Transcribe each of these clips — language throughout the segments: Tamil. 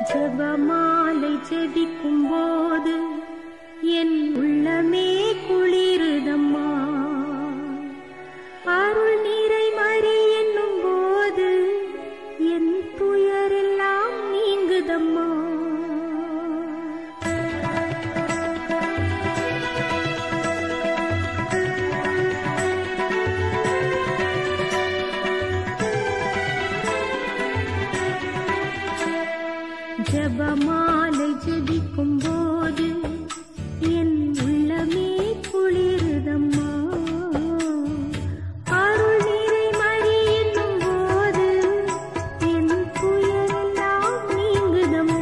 ஜெபமாலை ஜெபிக்கும் போது என் உள்ளமே குளிருதம்மா அருள் நீரை மறி என்னும் போது என் துயரெல்லாம் நீங்குதம்மா ஜெபமாலை ஜெபிக்கும் போது என் உள்ளமே குளிருதம்மா அருள் நீரை மறி என்னும் போது என் துயரெல்லாம் நீங்குதம்மா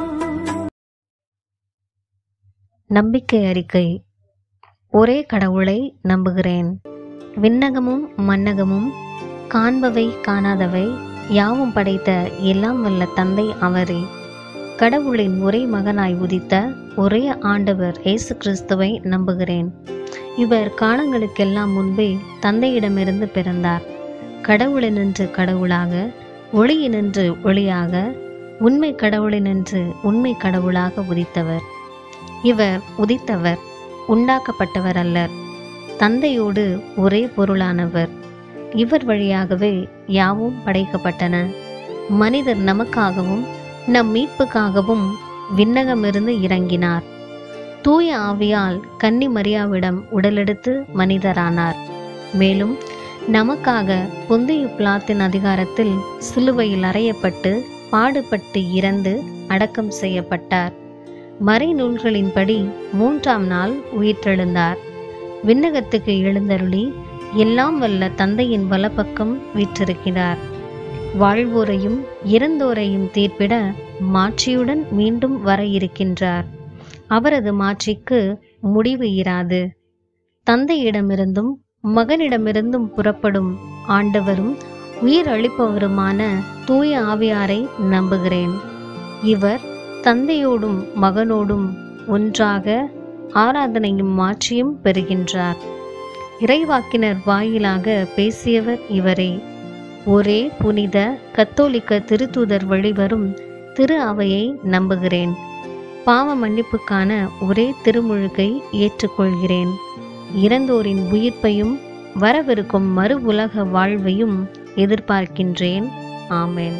நம்பிக்கை அறிக்கை ஒரே கடவுளை நம்புகிறேன் விண்ணகமும் மன்னகமும் காண்பவை காணாதவை யாவும் படைத்த எல்லாம் வல்ல தந்தை அவரே கடவுளின் ஒரே மகனாய் உதித்த ஒரே ஆண்டவர் இயேசு கிறிஸ்துவை நம்புகிறேன் இவர் காலங்களுக்கெல்லாம் முன்பே தந்தையிடமிருந்து பிறந்தார் கடவுளினின்று கடவுளாக ஒளியினின்று ஒளியாக உண்மை கடவுளினின்று உண்மை கடவுளாக உதித்தவர் இவர் உதித்தவர் உண்டாக்கப்பட்டவர் அல்லர் தந்தையோடு ஒரே பொருளானவர் இவர் வழியாகவே யாவும் படைக்கப்பட்டன மனிதர் நமக்காகவும் நம் மீட்புக்காகவும் விண்ணகமிருந்து இறங்கினார் தூய ஆவியால் கன்னி மரியாவிடம் உடலெடுத்து மனிதரானார் மேலும் நமக்காக பொந்திய பிளாத்தின் அதிகாரத்தில் சிலுவையில் அறையப்பட்டு பாடுபட்டு இறந்து அடக்கம் செய்யப்பட்டார் மறைநூல்களின்படி மூன்றாம் நாள் உயிர்த்தெழுந்தார் விண்ணகத்துக்கு எழுந்தருளி எல்லாம் வல்ல தந்தையின் வலப்பக்கம் வீற்றிருக்கிறார் வாழ்வோரையும் இறந்தோரையும் தீர்ப்பிட மாட்சியுடன் மீண்டும் வர இருக்கின்றார் அவரது மாட்சிக்கு முடிவு இராது தந்தையிடமிருந்தும் மகனிடமிருந்தும் புறப்படும் ஆண்டவரும் உயிர் அளிப்பவருமான தூய ஆவியாரை நம்புகிறேன் இவர் தந்தையோடும் மகனோடும் ஒன்றாக ஆராதனையும் மாட்சியும் பெறுகின்றார் இறைவாக்கினர் வாயிலாக பேசியவர் இவரே ஒரே புனித கத்தோலிக்க திருத்தூதர் வழிவரும் திரு அவையை நம்புகிறேன் பாவ மன்னிப்புக்கான ஒரே திருமுழுக்கை ஏற்றுக்கொள்கிறேன் இறந்தோரின் உயிர்ப்பையும் வரவிருக்கும் மறு உலக வாழ்வையும் எதிர்பார்க்கின்றேன் ஆமென்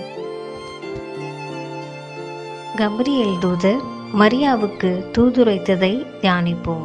கப்ரியேல் தூதர் மரியாவுக்கு தூதுரைத்ததை தியானிப்போம்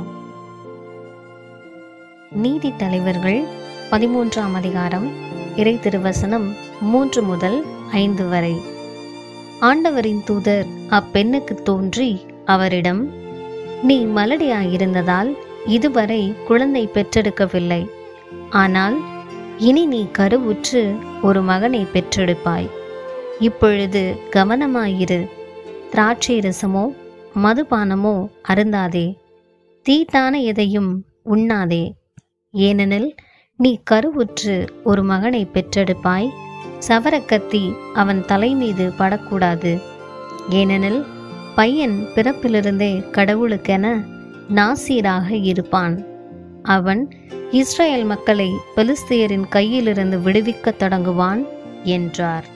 நீதி தலைவர்கள் பதிமூன்றாம் அதிகாரம் இறை திருவசனம் மூன்று முதல் ஐந்து வரை ஆண்டவரின் தூதர் அப்பெண்ணுக்கு தோன்றி அவரிடம் நீ மலடியாயிருந்ததால் இதுவரை குழந்தை பெற்றெடுக்கவில்லை ஆனால் இனி நீ கருவுற்று ஒரு மகனை பெற்றெடுப்பாய் இப்பொழுது கவனமாயிரு திராட்சை ரசமோ மதுபானமோ அருந்தாதே தீட்டான எதையும் உண்ணாதே ஏனெனில் நீ கருவுற்று ஒரு மகனை பெற்றெடுப்பாய் சவரக்கத்தி அவன் தலை மீது படக்கூடாது ஏனெனில் பையன் பிறப்பிலிருந்தே கடவுளுக்கென நாசீராக இருப்பான் அவன் இஸ்ரேல் மக்களை பெலிஸ்தியரின் கையிலிருந்து விடுவிக்கத் தொடங்குவான் என்றார்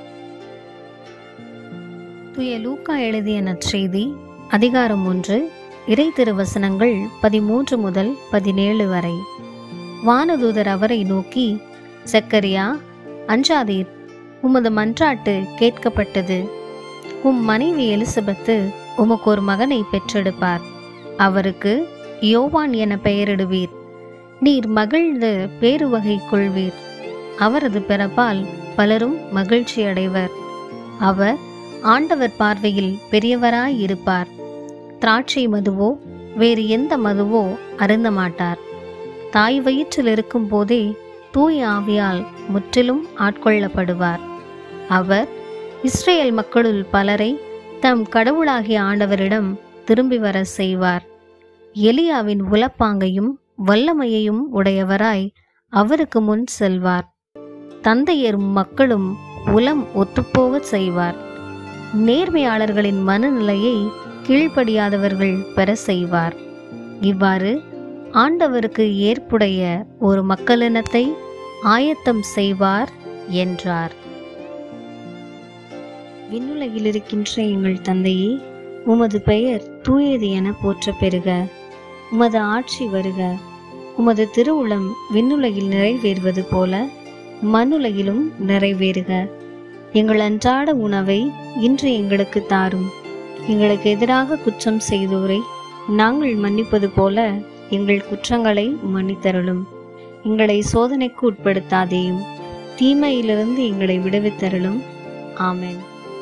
துய லூக்கா எழுதிய நற்செய்தி அதிகாரம் ஒன்று இறை திருவசனங்கள் பதிமூன்று முதல் பதினேழு வரை வானதூதர் அவரை நோக்கி சக்கரியா அஞ்சாதீர் உமது மன்றாட்டு கேட்கப்பட்டது உம் மனைவி எலிசபெத்து உமக்கு ஒரு மகனை பெற்றெடுப்பார் அவருக்கு யோவான் என பெயரிடுவீர் நீர் மகிழ்ந்து பேருவகை கொள்வீர் அவரது பிறப்பால் பலரும் மகிழ்ச்சி அடைவர் அவர் ஆண்டவர் பார்வையில் பெரியவராய் இருப்பார் திராட்சை மதுவோ வேறு எந்த மதுவோ அருந்த மாட்டார் தாய் வயிற்றில் இருக்கும் போதே தூய ஆவியால் முற்றிலும் ஆட்கொள்ளப்படுவார் அவர் இஸ்ரேல் மக்களுள் பலரை தம் கடவுளாகிய ஆண்டவரிடம் திரும்பி வர செய்வார் எலியாவின் உலப்பாங்கையும் வல்லமையையும் உடையவராய் அவருக்கு முன் செல்வார் தந்தையரும் மக்களும் உலம் ஒத்துப்போகச் செய்வார் நேர்மையாளர்களின் மனநிலையை கீழ்ப்படியாதவர்கள் பெற செய்வார் இவ்வாறு ஆண்டவருக்கு ஏற்புடைய ஒரு மக்களினத்தை ஆயத்தம் செய்வார் என்றார் விண்ணுலகில் இருக்கின்ற எங்கள் தந்தையே உமது பெயர் தூயது என போற்ற பெறுக உமது ஆட்சி வருக உமது திருவுளம் விண்ணுலகில் நிறைவேறுவது போல மண்ணுலகிலும் நிறைவேறுக எங்கள் அன்றாட உணவை இன்று எங்களுக்கு தாரும் எங்களுக்கு எதிராக குற்றம் செய்தோரை நாங்கள் மன்னிப்பது போல எங்கள் குற்றங்களை மன்னித்தருளும் எங்களை சோதனைக்கு உட்படுத்தாதேயும் தீமையிலிருந்து எங்களை விடுவித்தருளும் ஆமென்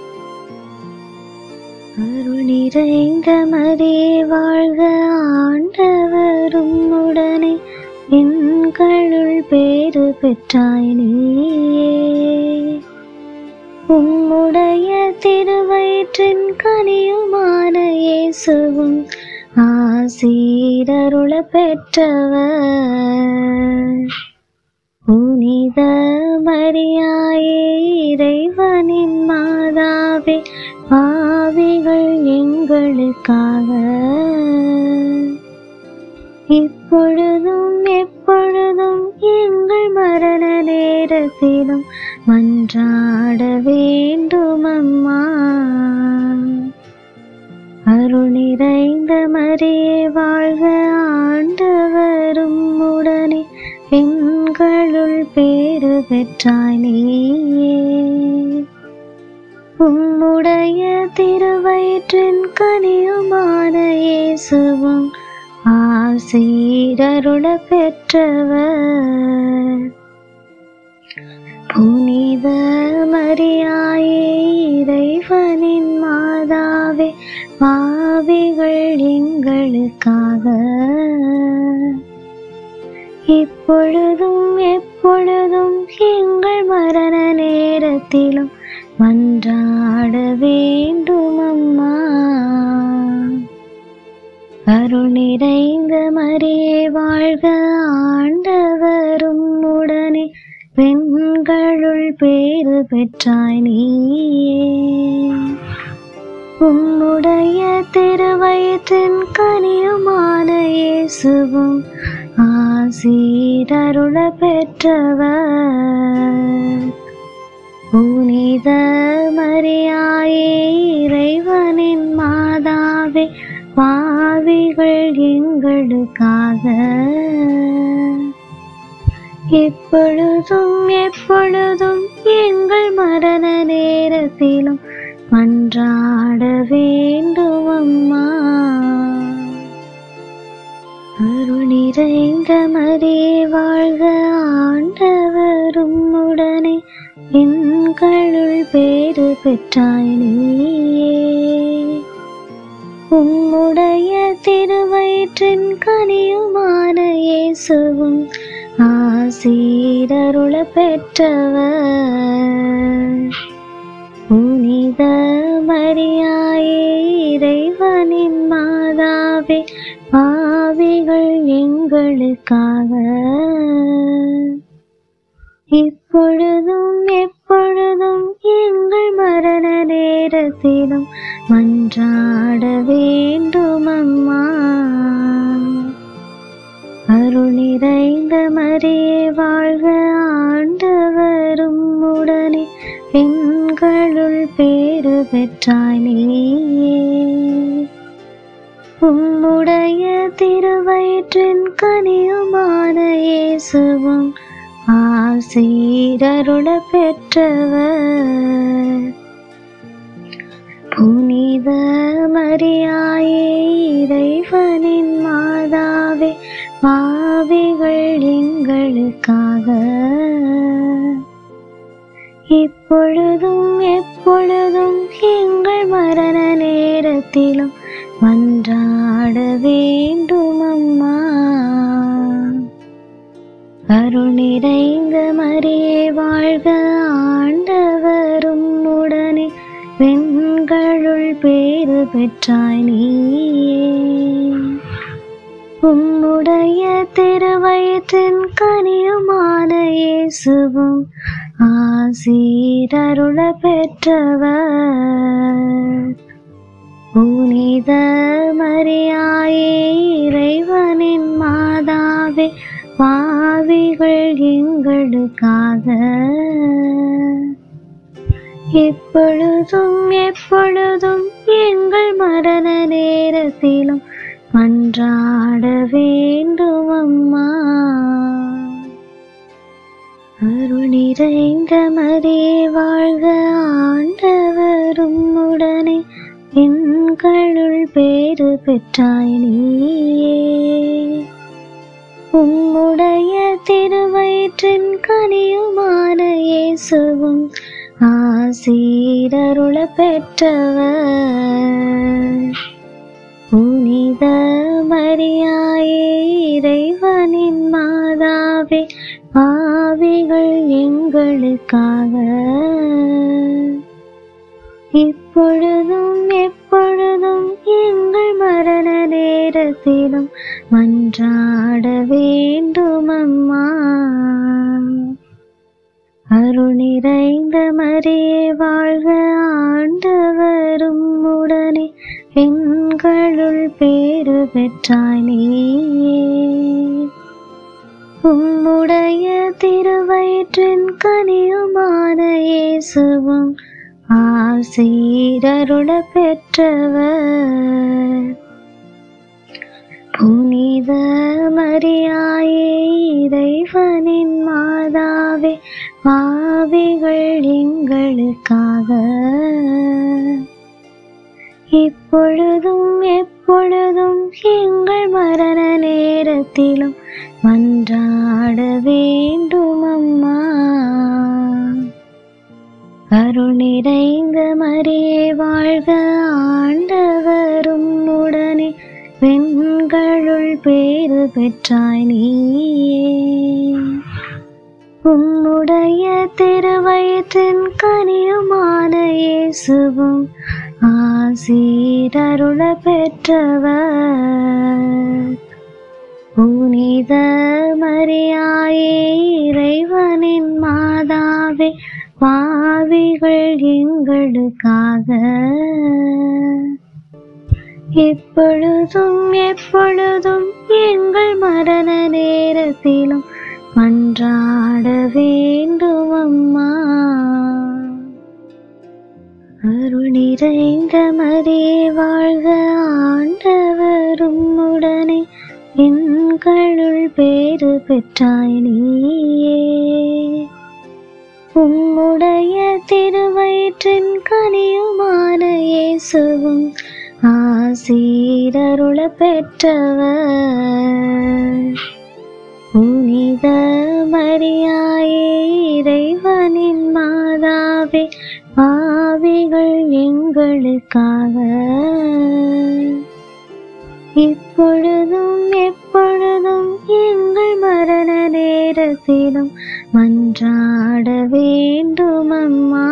அருள் நிறைந்த மரியே வாழ்க ஆண்டவரும் உடனே பெண்களுள் பேறு பெற்றாய் நீயே உம்முடைய திருவயிற்றின் கனியுமான இயேசுவும் ஆசீரருள பெற்றவர் புனித மரியாயே இறைவனின் மாதாவே பாவிகள் எங்களுக்காக இப்பொழுதும் எப்பொழுதும் எங்கள் மரண நேரத்திலும் மன்றாட வேண்டும் அம்மா அருள் நிறைந்த மரியே வாழ்க ஆண்டவரும் உடனே பெண்களுள் பேறு பெற்றாய் நீயே உம்முடைய திருவயிற்றின் கனியுமான இயேசுவும் ஆசீரருள பெற்றவர் புனித மரியாயே இறைவனின் மாதாவே பாவிகள் எங்களுக்காக இப்பொழுதும் எப்பொழுதும் எங்கள் மரண நேரத்திலும் மன்றாட வேண்டும் அம்மா அருள் நிறைந்த மரியே வாழ்க ஆண்டவரும் உடனே பெண்களுள் பேறு பெற்றாய் நீயே உம்முடைய திருவயிற்றின் கனியுமான இயேசுவும் ஆசீரருள பெற்றவர் புனித மரியாயே இறைவனின் மாதாவே பாவிகள் எங்களுக்காக இப்பொழுதும் எப்பொழுதும் எங்கள் மரண நேரத்திலும் மன்றாட வேண்டும் அம்மா அருள் நிறைந்த மரியே வாழ்க ஆண்டவரும் உடனே பெண்களுள் பேறு பெற்றாய் நீயே உம்முடைய திருவயிற்றின் கனியுமான இயேசுவும் ஆசீரருள பெற்றவர் புனித மரியாயே இறைவனின் மாதாவே பாவிகள் எங்களுக்காக இப்பொழுதும் எப்பொழுதும் எங்கள் மரண நேரத்திலும் மன்றாட வேண்டும் அம்மா அருள் நிறைந்த மரியே வாழ்க ஆண்டவரும் உடனே பெண்களுள் பேறு பெற்றாய் நீயே உம்முடைய திருவயிற்றின் கனியுமான இயேசுவும் ஆசீரருள பெற்றவர் புனித மரியாயே இறைவனின் மாதாவே பாவிகள் எங்களுக்காக இப்பொழுதும் எப்பொழுதும் எங்கள் மரண நேரத்திலும் மன்றாட வேண்டும் அம்மா அருள் நிறைந்த மரியே வாழ்க ஆண்டவரும் உடனே பெண்களுள் பேறு பெற்றாய் நீயே உம்முடைய திருவயிற்றின் கனியுமான இயேசுவும் ஆசீரருள பெற்றவர் புனித மரியாயே இறைவனின் மாதாவே பாவிகள் எங்களுக்காக இப்பொழுது இப்பொழுதும் எப்பொழுதும் எங்கள் மரண நேரத்திலும் மன்றாட வேண்டும் அம்மா அருள் நிறைந்த மரியே வாழ்க ஆண்டவரும் உடனே பெண்களுள் பேறு பெற்றாய் நீயே உம்முடைய திருவயிற்றின் கனியுமான இயேசுவும் ஆசீரருள பெற்றவர் புனித மரியாயே இறைவனின் மாதாவே பாவிகள் எங்களுக்காக இப்பொழுதும் எப்பொழுதும் எங்கள் மரண நேரத்திலும் மன்றாட வேண்டும் அம்மா அருள் நிறைந்த மரியே வாழ்க ஆண்டவரும் உடனே பெண்களுள் பேறு பெற்றாய் நீயே உம்முடைய திருவயிற்றின் கனியுமான இயேசுவும் ஆசீரருள பெற்றவர் புனித மரியாயே இறைவனின் மாதாவே பாவிகள் எங்களுக்காக இப்பொழுதும் எப்பொழுதும் எங்கள் மரண நேரத்திலும் மன்றாட வேண்டும் அம்மா அருள் நிறைந்த மரியே வாழ்க ஆண்டவரும் உடனே பெண்களுள் பேறு பெற்றாய் நீயே உம்முடைய திருவயிற்றின் கனியுமான இயேசுவும் ஆசீரருள பெற்றவர் புனித மரியாயே இறைவனின் மாதாவே பாவிகள் எங்களுக்காக இப்பொழுதும் எப்பொழுதும் எங்கள் மரண நேரத்திலும் மன்றாட வேண்டும் அம்மா அருள் நிறைந்த மரியே வாழ்க ஆண்டவரும் உடனே பெண்களுள் பேறு பெற்றாய் நீயே உம்முடைய திருவயிற்றின் கனியுமான இயேசுவும் ஆசீரருள பெற்றவர் புனித மரியாயே இறைவனின் மாதாவே பாவிகள் எங்களுக்காக இப்பொழுதும் எப்பொழுதும் எங்கள் மரண நேரத்திலும் மன்றாட வேண்டும் அம்மா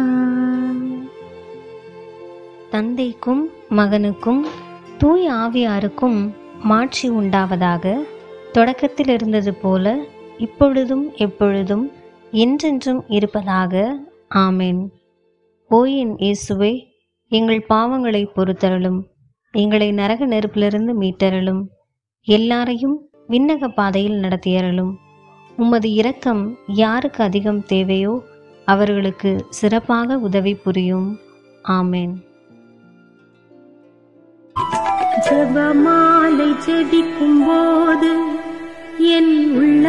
தந்தைக்கும் மகனுக்கும் தூய் ஆவியாருக்கும் மாட்சி உண்டாவதாக தொடக்கத்தில் இருந்தது போல இப்பொழுதும் எப்பொழுதும் என்றென்றும் இருப்பதாக ஆமென் ஓயின் இயேசுவே எங்கள் பாவங்களை பொறுத்தருளும் எங்களை நரக நெருப்பிலிருந்து மீட்டருளும் எல்லாரையும் விண்ணக பாதையில் நடத்தியருளும் உமது இரக்கம் யாருக்கு அதிகம் தேவையோ அவர்களுக்கு சிறப்பாக உதவி புரியும் ஆமென் ஜபமாலை ஜெபிக்கும் போது என் உள்ள